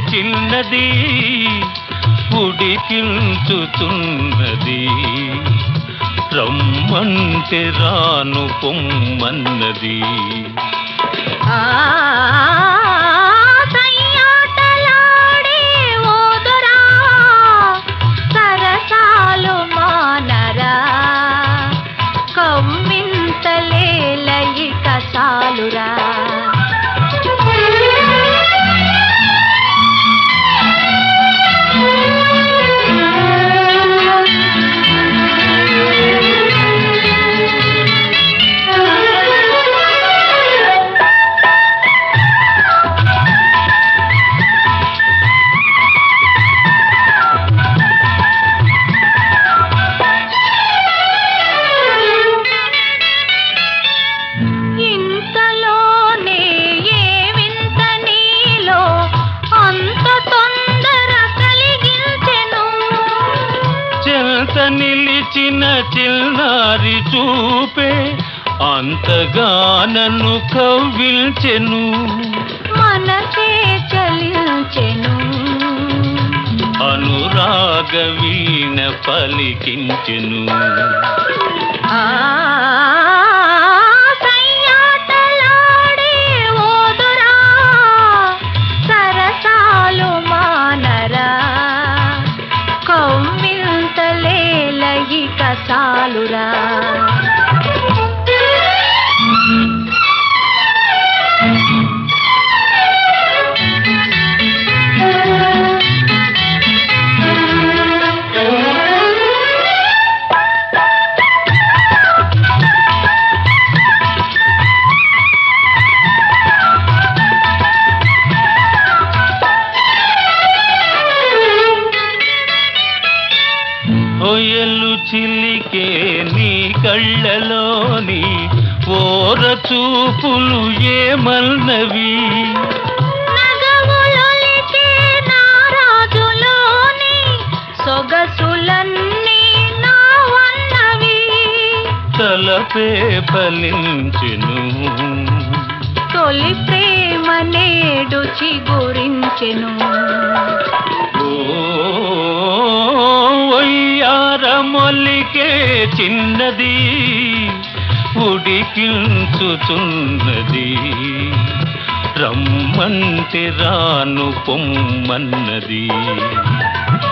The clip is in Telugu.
చిన్నది ఉడికించుతున్నది రమ్మంటే రాను పొమ్మన్నది ఆ సయ్యాటలాడే ఓదురా సరసాలు మానరా కమ్మింతలేలయిక చాలురా ఇంతలోనే ఏ వింత నీలో అంత తొందర కలిగించెను చెంత నిలిచిన చిన్నారి చూపే అంతగానను కవ్విల్చెను మనసే చలించెను అనురాగ వీణ పలికించెను ఆ సయ్యాటలాడే ఓదురా సరసాలు మానరా కవ్వింతలేలయిక చాలురా హొయలు చిలికే నీ కళ్ళలోని ఓర చూపులు ఏమన్నవి నగములొలికే నారాజులోని సొగసులన్నీ నావన్నవి తలపే ఫలించెను తొలి ప్రేమ నేడు చిగురించెను మొల్లికే చిన్నది ఉడికించుతున్నది రమ్మంటే రాను పొమ్మన్నది